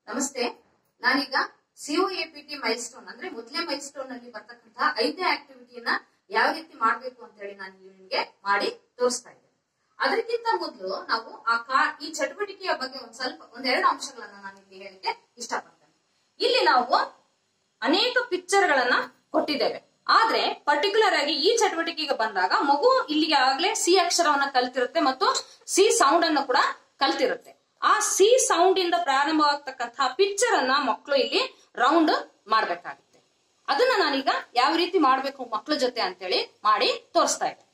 ನಮಸ್ತೆ ನಾನೀಗ CO ಎಪಿಟಿ milestone ಅಂದ್ರೆ ಮೊದಲನೇ ಮೈಲ್ಸ್ಟೋನ್ ಅಲ್ಲಿ ಬರ್ತಕ್ಕಂತಹ ಐದನೇ ಆಕ್ಟಿವಿಟಿಯನ್ನ ಯಾವ ರೀತಿ ಮಾಡ್ಬೇಕು ಅಂತ ಹೇಳಿ ನಾನು ನಿಮ್ಗೆ ಮಾಡಿ ತೋರಿಸ್ತಾ ಇದ್ದೇನೆ ಅದಕ್ಕಿಂತ ಮೊದಲು ನಾವು ಆ ಕಾ ಈ ಚಟುವಟಿಕೆಯ ಬಗ್ಗೆ ಒಂದ್ ಸ್ವಲ್ಪ ಒಂದೆರಡು ಅಂಶಗಳನ್ನ ನಾನು ಇಲ್ಲಿ ಹೇಳಿಕ್ಕೆ ಇಷ್ಟಪಡ್ತೇನೆ ಇಲ್ಲಿ ನಾವು ಅನೇಕ ಪಿಕ್ಚರ್ ಗಳನ್ನ ಕೊಟ್ಟಿದ್ದೇವೆ ಆದ್ರೆ ಪರ್ಟಿಕ್ಯುಲರ್ ಆಗಿ ಈ ಚಟುವಟಿಕೆಗೆ ಬಂದಾಗ ಮಗು ಇಲ್ಲಿಗೆ ಆಗ್ಲೇ ಸಿ ಅಕ್ಷರವನ್ನ ಕಲ್ತಿರುತ್ತೆ ಮತ್ತು ಸಿ ಸೌಂಡ್ ಅನ್ನು ಕೂಡ ಕಲ್ತಿರುತ್ತೆ ಆ ಸಿ ಸೌಂಡ್ ಇಂದ ಪ್ರಾರಂಭವಾಗ್ತಕ್ಕಂತಹ ಪಿಕ್ಚರ್ ಅನ್ನ ಮಕ್ಕಳು ಇಲ್ಲಿ ರೌಂಡ್ ಮಾಡ್ಬೇಕಾಗುತ್ತೆ ಅದನ್ನ ನಾನೀಗ ಯಾವ ರೀತಿ ಮಾಡ್ಬೇಕು ಮಕ್ಕಳ ಜೊತೆ ಅಂತೇಳಿ ಮಾಡಿ ತೋರಿಸ್ತಾ ಇದ್ದೆ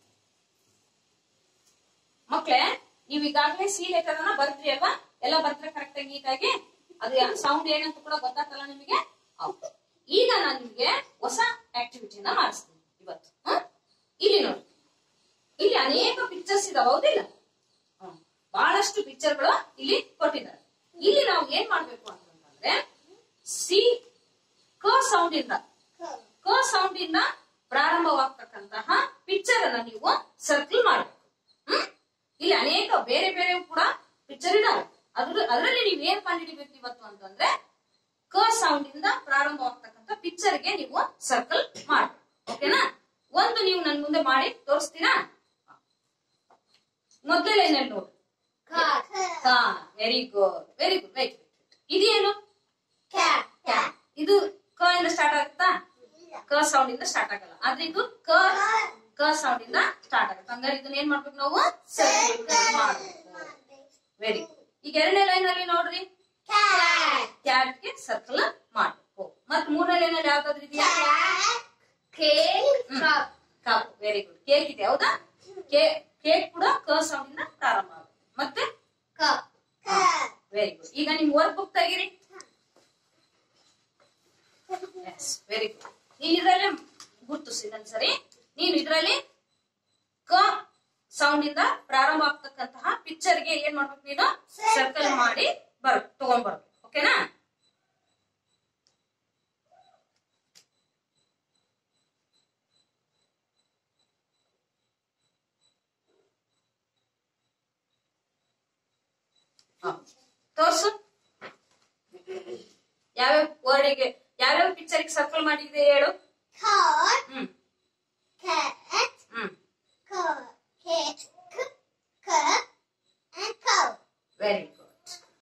ಮಕ್ಳೇ ನೀವ್ ಈಗಾಗಲೇ ಸಿ ಲೆಟರ್ ಅನ್ನ ಬರ್ದ್ರಿ ಅಲ್ವಾ ಎಲ್ಲ ಬರ್ತಾರೆ ಕರೆಕ್ಟ್ ಆಗಿ ನೀಟಾಗಿ ಅದು ಸೌಂಡ್ ಏನಂತ ಕೂಡ ಗೊತ್ತಾಗ್ತಲ್ಲ ನಿಮಗೆ ಹೌದು ಈಗ ನಾನು ನಿಮ್ಗೆ ಹೊಸ ಆಕ್ಟಿವಿಟಿನ ಮಾಡಿಸ್ತೀನಿ ಇವತ್ತು ಹ? ಇಲ್ಲಿ ನೋಡಿ ಇಲ್ಲಿ ಅನೇಕ ಪಿಕ್ಚರ್ಸ್ ಇದಾವೆ ಹೌದಿಲ್ಲ ಹ್ಮ್. ಬಹಳಷ್ಟು ಪಿಕ್ಚರ್ಗಳು ಇಲ್ಲಿ ಕೊಟ್ಟಿದ್ದಾರೆ ಇಲ್ಲಿ ನಾವು ಏನ್ ಮಾಡ್ಬೇಕು ಅಂತಂದ್ರೆ ಸಿ ಕ ಸೌಂಡ್ ಇಂದ ಕ ಸೌಂಡ್ ಇಂದ ಪ್ರಾರಂಭವಾಗ್ತಕ್ಕಂತಹ ಪಿಕ್ಚರ್ ಅನ್ನ ನೀವು ಸರ್ಕಲ್ ಮಾಡಬೇಕು ಹ್ಮ್ ಇಲ್ಲಿ ಅನೇಕ ಬೇರೆ ಬೇರೆ ಕೂಡ ಪಿಕ್ಚರ್ ಇದಾವೆ ಅದ್ರ ಅದರಲ್ಲಿ ನೀವು ಏನ್ ಕಂಡುಹಿಡಿಬೇಕು ಇವತ್ತು ಅಂತಂದ್ರೆ ಕ ಸೌಂಡ್ ಇಂದ ಪ್ರಾರಂಭವಾಗ್ತಕ್ಕಂಥ ಪಿಕ್ಚರ್ ಗೆ ನೀವು ಸರ್ಕಲ್ ಮಾಡಿ ಓಕೆನಾ ಒಂದು ನೀವು ನನ್ ಮುಂದೆ ಮಾಡಿ ತೋರಿಸ್ತೀರಾ ಮೊದಲೇ ಲೈನಲ್ಲಿ ನೋಡಿ ಕಾ very good very good right ಇದೇನು ಇದು ಕ ಇಂದ ಸ್ಟಾರ್ಟ್ ಆಗುತ್ತಾ ಕ ಸೌಂಡ್ ಇಂದ ಸ್ಟಾರ್ಟ್ ಆಗಲ್ಲ ಆದ್ರೆ ಇದು ಕ ಕ ಸೌಂಡ್ ಇಂದ ಸ್ಟಾರ್ಟ್ ಆಗುತ್ತೆ ಹಂಗಾರೆ ಇದನ್ನ ಏನ್ ಮಾಡ್ಬೇಕು ನಾವು ಸರ್ಕಲ್ ಮಾಡ್ಬೇಕು ವೆರಿ ಗುಡ್ ಈಗ ಎರಡನೇ ಲೈನ್ ಅಲ್ಲಿ ನೋಡ್ರಿ ಕ್ಯಾಟ್ ಗೆ ಸರ್ಕಲ್ ಮಾಡ್ಬೇಕು ಮತ್ ಮೂರನೇ ಲೈನ್ ಅಲ್ಲಿ ಯಾವ್ದಾದ್ರು ಇದೆಯಾ ಕಪ್ ವೆರಿ ಗುಡ್ ಕೇಕ್ ಇದೆ ಹೌದಾ ಕೇಕ್ ಕೂಡ ಕ ಸೌಂಡ್ ಇಂದ ಪ್ರಾರಂಭ ಆಗುತ್ತೆ ಮತ್ತೆ ವೆರಿ ಗುಡ್ ಈಗ ನಿಮ್ ವರ್ಕ್ ಬುಕ್ ತೆಗಿರಿ ವೆರಿ ಗುಡ್ ನೀನ್ ಇದ್ರಲ್ಲಿ ಗುರ್ತಿಸಿ ಇದನ್ನ ಸರಿ ನೀನು ಇದ್ರಲ್ಲಿ ಕ ಸೌಂಡ್ ಇಂದ ಪ್ರಾರಂಭ ಆಗ್ತಕ್ಕಂತಹ ಪಿಕ್ಚರ್ ಗೆ ಏನ್ ಮಾಡ್ಬೇಕು ನೀನು ಸರ್ಕಲ್ ಮಾಡಿ ಬರ್ ತಗೊಂಡ್ ಬರ್ಬೇಕು ಓಕೆನಾ ಹ. ತೋರ್ಸು ಯಾವ್ಯಾವ ವರ್ಡಿಗೆ ಯಾವ್ಯಾವ ಪಿಕ್ಚರ್ ಸರ್ಕಲ್ ಮಾಡಿದೆ ಹೇಳು ಹ್ಮ್ ಹ್ಮ್ ವೆರಿ